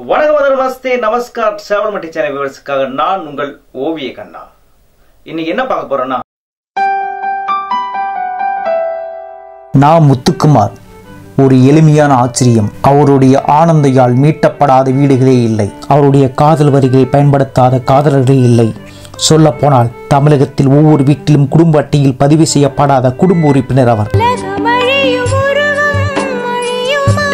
வணக்கம் வஸ்தே நமஸ்கார் சேவல்மட்டி சேனல் விவரத்துக்காக நான் உங்கள் ஓவிய கண்ணா இன்னைக்கு என்ன பார்க்க போறோம்னா நான் முத்துக்குமார் ஒரு எளிமையான ஆச்சரியம் அவருடைய ஆனந்தையால் மீட்டப்படாத வீடுகளே இல்லை அவருடைய காதல் வரிகளை பயன்படுத்தாத காதலர்களே இல்லை சொல்லப்போனால் தமிழகத்தில் ஒவ்வொரு வீட்டிலும் குடும்ப அட்டையில் பதிவு செய்யப்படாத குடும்ப உறுப்பினர் அவர் உலகமழியும் உருவம் மொழியுமா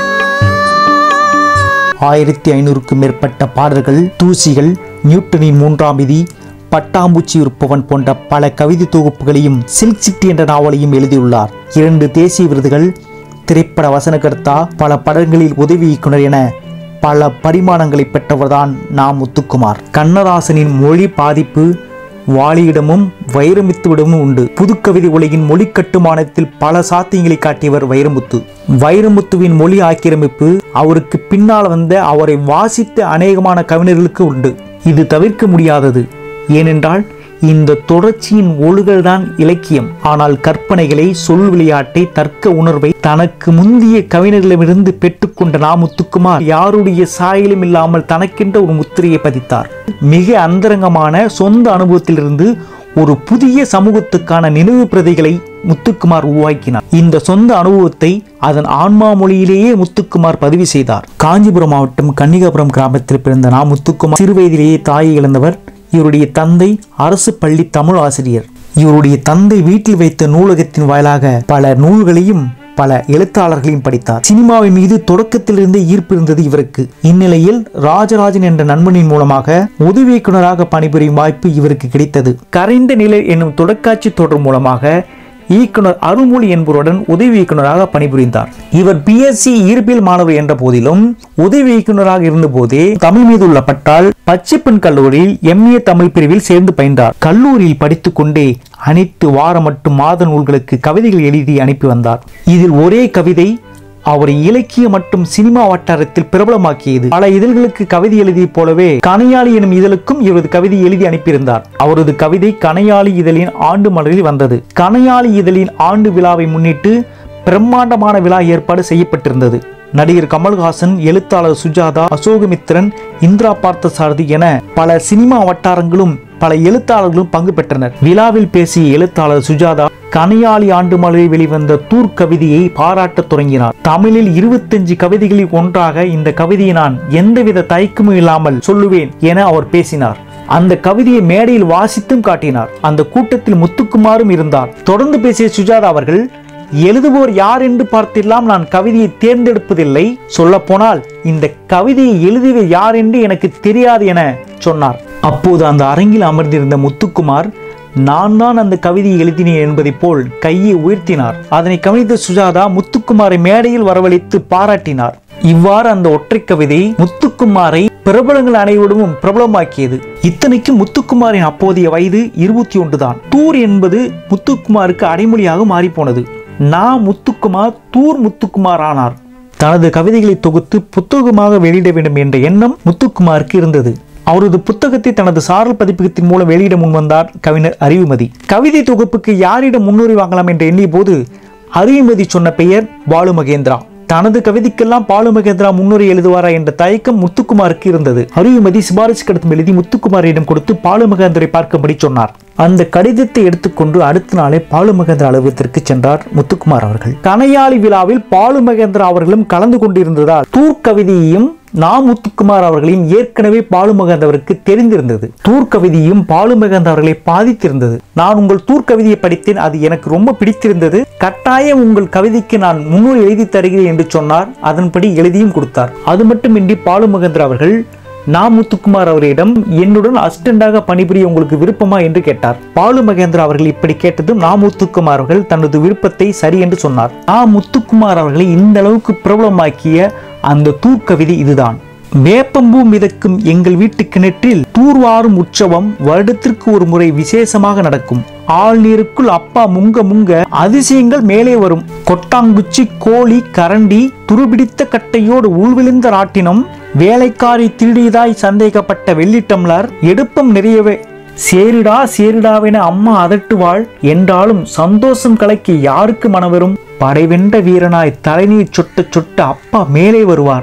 ஆயிரத்தி ஐநூறுக்கும் மேற்பட்ட பாடல்கள் தூசிகள் நியூட்டனின் மூன்றாம் விதி பட்டாம்பூச்சி இருப்பவன் போன்ற பல கவிதை தொகுப்புகளையும் சில்க் சிட்டி என்ற நாவலையும் எழுதியுள்ளார் இரண்டு தேசிய விருதுகள் திரைப்பட வசனகர்த்தா பல படங்களில் உதவி இயக்குனர் என பல பரிமாணங்களை பெற்றவர்தான் நா முத்துக்குமார் கண்ணதாசனின் மொழி பாதிப்பு வாலியிடமும் வைரமுத்துவிடமும் உண்டு புதுக்கவிதை உலகின் மொழி கட்டுமானத்தில் பல சாத்தியங்களை காட்டியவர் வைரமுத்து வைரமுத்துவின் மொழி ஆக்கிரமிப்பு அவருக்கு பின்னால் வந்த அவரை வாசித்த அநேகமான கவிஞர்களுக்கு உண்டு இது தவிர்க்க முடியாதது ஏனென்றால் இந்த தொடர்ச்சியின் ஒழுகல்தான் இலக்கியம் ஆனால் கற்பனைகளை சொல் விளையாட்டை தர்க்க உணர்வை தனக்கு முந்திய கவிஞர்களிடமிருந்து பெற்றுக்கொண்ட நா முத்துக்குமார் யாருடைய சாயலும் இல்லாமல் தனக்கென்ற ஒரு முத்திரையை பதித்தார் மிக அந்தரங்கமான சொந்த அனுபவத்திலிருந்து ஒரு புதிய சமூகத்துக்கான நினைவு பிரதிகளை முத்துக்குமார் உருவாக்கினார் இந்த சொந்த அனுபவத்தை அதன் ஆன்மா மொழியிலேயே முத்துக்குமார் பதிவு செய்தார் காஞ்சிபுரம் மாவட்டம் கன்னிகாபுரம் கிராமத்தில் பிறந்த நா முத்துக்குமார் சிறுவயதிலேயே தாயை இழந்தவர் இவருடைய தந்தை அரசு பள்ளி தமிழ் ஆசிரியர் இவருடைய தந்தை வீட்டில் வைத்த நூலகத்தின் வாயிலாக பல நூல்களையும் பல எழுத்தாளர்களையும் படித்தார் சினிமாவின் மீது தொடக்கத்திலிருந்தே ஈர்ப்பு இருந்தது இவருக்கு இந்நிலையில் ராஜராஜன் என்ற நண்பனின் மூலமாக உதவி இயக்குனராக பணிபுரியும் வாய்ப்பு இவருக்கு கிடைத்தது கரைந்த நிலை என்னும் தொலைக்காட்சி தொடர் மூலமாக இயக்குனர் அருள்மொழி என்பவருடன் உதவி இயக்குனராக பணிபுரிந்தார் இவர் பிஎஸ்சி இயற்பியல் மாணவர் என்ற போதிலும் உதவி இயக்குனராக இருந்தபோதே தமிழ் மீது உள்ள பட்டால் பச்சைப்பன் கல்லூரியில் எம்ஏ தமிழ் பிரிவில் சேர்ந்து பயின்றார் கல்லூரியில் படித்துக் கொண்டே அனைத்து வார மற்றும் மாத நூல்களுக்கு கவிதைகள் எழுதி அனுப்பி வந்தார் இதில் ஒரே கவிதை அவரை இலக்கிய மற்றும் சினிமா வட்டாரத்தில் பிரபலமாக்கியது பல இதழ்களுக்கு கவிதை எழுதியதைப் போலவே கனையாளி எனும் இதழுக்கும் இவரது கவிதை எழுதி அனுப்பியிருந்தார் அவரது கவிதை கனையாளி இதழின் ஆண்டு மலரில் வந்தது கனையாளி இதழின் ஆண்டு விழாவை முன்னிட்டு பிரம்மாண்டமான விழா ஏற்பாடு செய்யப்பட்டிருந்தது நடிகர் கமல்ஹாசன் எழுத்தாளர் சுஜாதா அசோகமித்திரன் இந்திரா பார்த்தசாரதி என பல சினிமா வட்டாரங்களும் பல எழுத்தாளர்களும் பங்கு பெற்றனர் விழாவில் பேசிய எழுத்தாளர் சுஜாதா கனையாளி ஆண்டு மலரில் வெளிவந்த தூர் கவிதையை பாராட்டத் தொடங்கினார் தமிழில் இருபத்தஞ்சு கவிதைகளில் ஒன்றாக இந்த கவிதையை நான் எந்தவித தயக்கமும் இல்லாமல் சொல்லுவேன் என அவர் பேசினார் அந்த கவிதையை மேடையில் வாசித்தும் காட்டினார் அந்த கூட்டத்தில் முத்துக்குமாரும் இருந்தார் தொடர்ந்து பேசிய சுஜாதா அவர்கள் எழுதுவோர் யார் என்று பார்த்தெல்லாம் நான் கவிதையை தேர்ந்தெடுப்பதில்லை சொல்லப்போனால் இந்த கவிதையை எழுதியவர் யார் என்று எனக்கு தெரியாது என சொன்னார் அப்போது அந்த அரங்கில் அமர்ந்திருந்த முத்துக்குமார் நான் தான் அந்த கவிதையை எழுதினேன் என்பதைப் போல் கையை உயர்த்தினார் அதனை கவனித்த சுஜாதா முத்துக்குமாரை மேடையில் வரவழைத்து பாராட்டினார் இவ்வாறு அந்த ஒற்றை கவிதை முத்துக்குமாரை பிரபலங்கள் அனைவரிடமும் பிரபலமாக்கியது இத்தனைக்கும் முத்துக்குமாரின் அப்போதைய வயது இருபத்தி ஒன்று தான் தூர் என்பது முத்துக்குமாருக்கு அடைமொழியாக மாறிப்போனது நா முத்துக்குமார் தூர் முத்துக்குமார் ஆனார் தனது கவிதைகளை தொகுத்து புத்தகமாக வெளியிட வேண்டும் என்ற எண்ணம் முத்துக்குமாருக்கு இருந்தது அவரது புத்தகத்தை தனது சாரல் பதிப்பகத்தின் மூலம் வெளியிட முன்வந்தார் கவிஞர் அறிவுமதி கவிதை தொகுப்புக்கு யாரிடம் முன்னுரிமை வாங்கலாம் என்று எண்ணிய போது அறிவுமதி சொன்ன பெயர் பாலு மகேந்திரா தனது கவிதைக்கெல்லாம் பாலு மகேந்திரா முன்னுரை எழுதுவாரா என்ற தயக்கம் முத்துக்குமாருக்கு இருந்தது அறிவுமதி சிபாரிசு கடிதம் எழுதி முத்துக்குமாரிடம் கொடுத்து பாலு மகேந்திரை பார்க்கும்படி சொன்னார் அந்த கடிதத்தை எடுத்துக்கொண்டு அடுத்த நாளே பாலு மகேந்திரா அலுவலகத்திற்கு சென்றார் முத்துக்குமார் அவர்கள் கனையாளி விழாவில் பாலு மகேந்திரா அவர்களும் கலந்து கொண்டிருந்ததால் தூர் கவிதையையும் நா முத்துக்குமார் அவர்களையும் ஏற்கனவே பாலுமகந்த் அவருக்கு தெரிந்திருந்தது தூர்கவிதையும் பாலுமகந்த் அவர்களை பாதித்திருந்தது நான் உங்கள் தூர்கவிதையை படித்தேன் அது எனக்கு ரொம்ப பிடித்திருந்தது கட்டாயம் உங்கள் கவிதைக்கு நான் முன்னூறு எழுதி தருகிறேன் என்று சொன்னார் அதன்படி எழுதியும் கொடுத்தார் அது மட்டுமின்றி பாலுமகேந்திர அவர்கள் நா முத்துக்குமார் அவரிடம் என்னுடன் அசிஸ்டண்டாக பணிபுரிய உங்களுக்கு விருப்பமா என்று கேட்டார் பாலு மகேந்திரா அவர்கள் இப்படி கேட்டதும் நா முத்துக்குமார் அவர்கள் தனது விருப்பத்தை சரி என்று சொன்னார் நா முத்துக்குமார் அவர்களை இந்த அளவுக்கு பிரபலமாக்கிய அந்த தூர்க்கவிதை இதுதான் வேப்பம்பூ மிதக்கும் எங்கள் வீட்டு கிணற்றில் தூர்வாரும் உற்சவம் வருடத்திற்கு ஒரு முறை விசேஷமாக நடக்கும் ஆள் நீருக்குள் அப்பா முங்க முங்க அதிசயங்கள் மேலே வரும் கொட்டாங்குச்சி கோழி கரண்டி துருபிடித்த கட்டையோடு உள்விழுந்த ராட்டினம் வேலைக்காரி திருடியதாய் சந்தேகப்பட்ட வெள்ளி டம்ளர் எடுப்பம் நிறையவே சேரிடா சேரிடாவென அம்மா அதட்டுவாள் என்றாலும் சந்தோஷம் கலைக்கு யாருக்கு மனவரும் படைவென்ற வீரனாய் தலைநீர் சொட்ட சொட்ட அப்பா மேலே வருவார்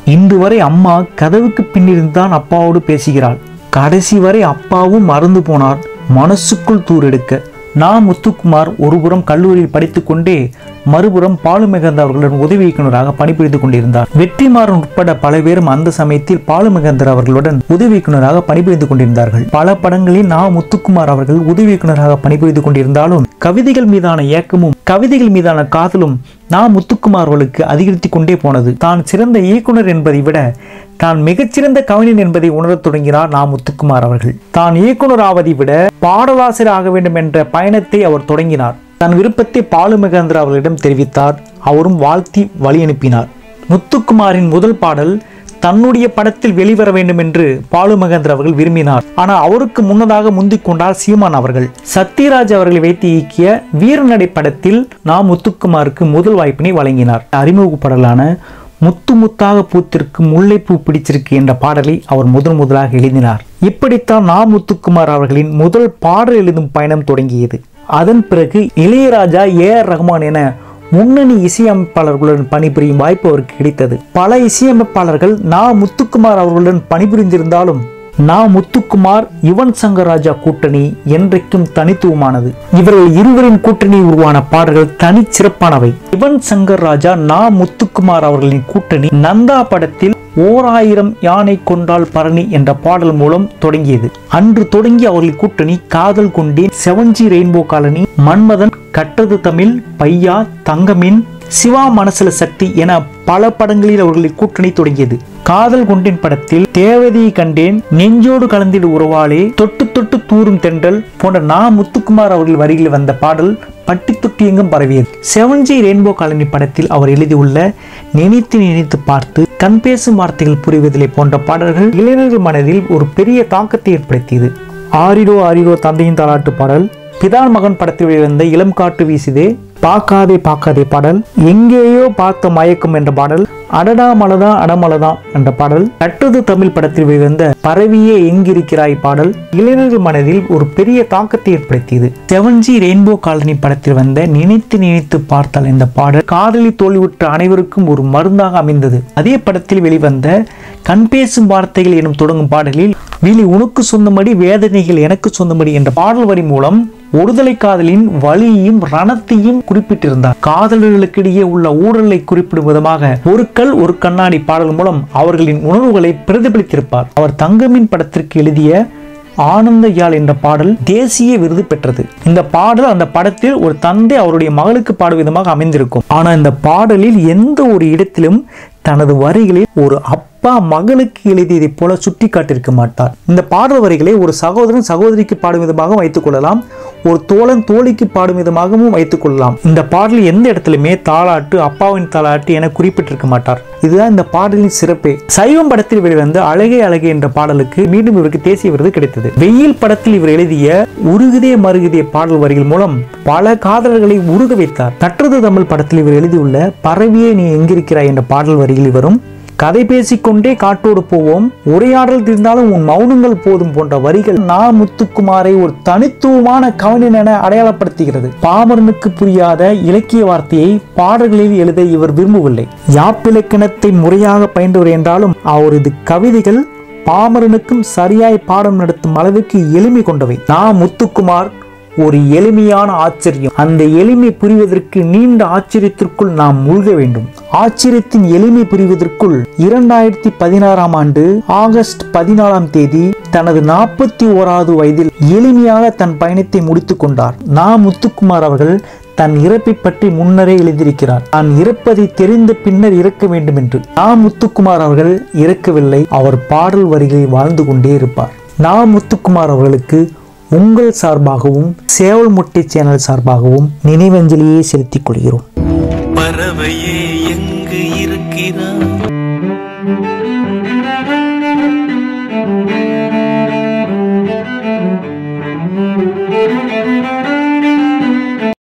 இன்று வரை அம்மா கதவுக்கு பின்னிருந்து தான் அப்பாவோடு பேசுகிறாள் கடைசி வரை அப்பாவும் மறந்து போனார் மனசுக்குள் தூரெடுக்க நான் முத்துக்குமார் ஒருபுறம் கல்லூரியில் படித்துக்கொண்டே மறுபுறம் பாலுமிகந்த அவர்களுடன் உதவி இயக்குநராக பணிபுரிந்து கொண்டிருந்தார் வெற்றிமாறன் உட்பட பல பேரும் அந்த சமயத்தில் பாலுமிகந்தர் அவர்களுடன் உதவி இயக்குநராக பணிபுரிந்து கொண்டிருந்தார்கள் பல படங்களில் நான் முத்துக்குமார் அவர்கள் உதவி இயக்குநராக பணிபுரிந்து கொண்டிருந்தாலும் கவிதைகள் மீதான ஏக்கமும் கவிதைகள் மீதான காதலும் நான் முத்துக்குமார் அவர்களுக்கு அதிகரித்துக் கொண்டே போனது தான் சிறந்த இயக்குனர் என்பதை விட தான் மிகச்சிறந்த கவிஞன் என்பதை உணரத் தொடங்கினார் நா முத்துக்குமார் அவர்கள் தான் இயக்குனர் ஆவதை விட பாடலாசிரியர் ஆக வேண்டும் என்ற பயணத்தை அவர் தொடங்கினார் தன் விருப்பத்தை பாலுமகேந்திர அவர்களிடம் தெரிவித்தார் அவரும் வாழ்த்தி வழி அனுப்பினார் முத்துக்குமாரின் முதல் பாடல் தன்னுடைய படத்தில் வெளிவர வேண்டும் என்று பாலு மகேந்திர அவர்கள் விரும்பினார் ஆனால் அவருக்கு முன்னதாக முந்திக் கொண்டார் சீமான் அவர்கள் சத்யராஜ் அவர்களை வைத்து இயக்கிய வீரநடை படத்தில் நான் முத்துக்குமாருக்கு முதல் வாய்ப்பினை வழங்கினார் அறிமுக பாடலான முத்து முத்தாக பூத்திருக்கும் முல்லைப்பூ பிடிச்சிருக்கு என்ற பாடலை அவர் முதன் முதலாக எழுதினார் இப்படித்தான் நா முத்துக்குமார் அவர்களின் முதல் பாடல் எழுதும் பயணம் தொடங்கியது அதன் பிறகு இளையராஜா ஏ ஆர் ரஹ்மான் என முன்னணி இசையமைப்பாளர்களுடன் பணிபுரியும் வாய்ப்பு அவருக்கு கிடைத்தது பல இசையமைப்பாளர்கள் நா முத்துக்குமார் அவர்களுடன் பணிபுரிந்திருந்தாலும் நா முத்துக்குமார் யுவன் சங்கர் ராஜா கூட்டணி என்றைக்கும் தனித்துவமானது இவர்கள் இருவரின் கூட்டணி உருவான பாடல்கள் தனிச்சிறப்பானவை யுவன் சங்கர் ராஜா நா முத்துக்குமார் அவர்களின் கூட்டணி நந்தா படத்தில் ஓர் ஆயிரம் யானை கொண்டால் பரணி என்ற பாடல் மூலம் தொடங்கியது அன்று தொடங்கி அவர்கள் கூட்டணி Kadhal Kondein seven G rainbow colony Manmadhan கட்டது தமிழ் பையா தங்கமின் சிவா மனசுல சக்தி என பல படங்களில் அவர்களின் கூட்டணி தொடங்கியது காதல் கொண்டேன் படத்தில் தேவதையை கண்டேன் நெஞ்சோடு கலந்திடு உறவாளே தொட்டு தொட்டு தூரும் தென்றல் போன்ற நா முத்துக்குமார் அவர்கள் வரிகளில் வந்த பாடல் பட்டி தொட்டி எங்கும் பரவியது செவன்ஜி ரெயின்போ காலனி படத்தில் அவர் எழுதியுள்ள நினைத்து நினைத்து பார்த்து கண் பேசும் வார்த்தைகள் புரிவதில்லை போன்ற பாடல்கள் இளைஞர்கள் மனதில் ஒரு பெரிய தாக்கத்தை ஏற்படுத்தியது ஆரிரோ ஆரிரோ தந்தையின் தாலாட்டு பாடல் பிதான் மகன் படத்தில் வெளிவந்த இளம் காட்டு வீசுதே பார்க்காதே பார்க்காதே பாடல் எங்கேயோ பார்த்த மயக்கம் என்ற பாடல் அடடா மலதா அடமலதா என்ற பாடல் கட்டுது தமிழ் படத்தில் வெளிவந்த பரவியே எங்கிருக்கிறாய் பாடல் இளைஞர்கள் மனதில் ஒரு பெரிய தாக்கத்தை ஏற்படுத்தியது செவன்ஜி ரெயின்போ காலனி படத்தில் வந்த நினைத்து நினைத்து பார்த்தால் இந்த பாடல் காதலி தோல்வியுற்ற அனைவருக்கும் ஒரு மருந்தாக அமைந்தது அதே படத்தில் வெளிவந்த கண் பேசும் வார்த்தைகள் எனும் தொடங்கும் பாடலில் விழி உனக்கு சொந்தமடி வேதனைகள் எனக்கு சொந்தமடி என்ற பாடல் வரி மூலம் ஒருதலை காதலின் வலியையும் ரணத்தையும் குறிப்பிட்டிருந்தார் காதலர்களுக்கிடையே உள்ள ஊழலை குறிப்பிடும் விதமாக ஒரு கல் ஒரு கண்ணாடி பாடல் மூலம் அவர்களின் உணர்வுகளை பிரதிபலித்திருப்பார் அவர் தங்கமின் படத்திற்கு எழுதிய ஆனந்த யாழ் என்ற பாடல் தேசிய விருது பெற்றது இந்த பாடல் அந்த படத்தில் ஒரு தந்தை அவருடைய மகளுக்கு பாடும் விதமாக அமைந்திருக்கும் ஆனா இந்த பாடலில் எந்த ஒரு இடத்திலும் தனது வரிகளில் ஒரு அப்பா மகளுக்கு எழுதியதைப் போல சுட்டி காட்டியிருக்க மாட்டார் இந்த பாடல் வரிகளை ஒரு சகோதரன் சகோதரிக்கு பாடும் விதமாக வைத்துக் கொள்ளலாம் ஒரு தோழன் தோழிக்கு பாடும் விதமாகவும் வைத்துக் கொள்ளலாம் இந்த பாடல் எந்த இடத்திலுமே தாளாட்டு அப்பாவின் தாளாட்டு என குறிப்பிட்டிருக்க மாட்டார் இதுதான் இந்த பாடலின் சிறப்பே சைவம் படத்தில் வெளிவந்த அழகே அழகே என்ற பாடலுக்கு மீண்டும் இவருக்கு தேசிய விருது கிடைத்தது வெயில் படத்தில் இவர் எழுதிய உருகுதே மருகுதே பாடல் வரிகள் மூலம் பல காதலர்களை உருக வைத்தார் கற்றது தமிழ் படத்தில் இவர் எழுதியுள்ள பரவியே நீ எங்கிருக்கிறாய் என்ற பாடல் வரிகளில் வரும் கதை பேசிக்கொண்டே காட்டோடு போவோம் உரையாடல் இருந்தாலும் உன் மௌனங்கள் போதும் போன்ற வரிகள் நா முத்துக்குமாரை ஒரு தனித்துவமான கவிஞன் என அடையாளப்படுத்துகிறது பாமரனுக்கு புரியாத இலக்கிய வார்த்தையை பாடல்களில் எழுத இவர் விரும்பவில்லை யாப்பிலக்கணத்தை முறையாக பயின்றவர் என்றாலும் அவரது கவிதைகள் பாமரனுக்கும் சரியாய் பாடம் நடத்தும் அளவுக்கு எளிமை கொண்டவை நா முத்துக்குமார் ஒரு எளிமையான ஆச்சரியம் அந்த எளிமை புரிவதற்கு நீண்ட ஆச்சரியத்திற்குள் நாம் மூழ்க வேண்டும் ஆச்சரியத்தின் எளிமை புரிவதற்குள் இரண்டாயிரத்தி பதினாறாம் ஆண்டு ஆகஸ்ட் பதினாலாம் தேதி தனது நாற்பத்தி ஓராவது வயதில் எளிமையாக தன் பயணத்தை முடித்துக் கொண்டார் நா முத்துக்குமார் அவர்கள் தன் இறப்பை பற்றி முன்னரே எழுதியிருக்கிறார் தான் இறப்பதை தெரிந்த பின்னர் இறக்க வேண்டும் என்று நா முத்துக்குமார் அவர்கள் இறக்கவில்லை அவர் பாடல் வரிகளில் வாழ்ந்து கொண்டே இருப்பார் நா முத்துக்குமார் அவர்களுக்கு உங்கள் சார்பாகவும் சேவல் முட்டை சேனல் சார்பாகவும் நினைவஞ்சலியை செலுத்திக் கொள்கிறோம் பறவையே எங்கு இருக்கிறாய்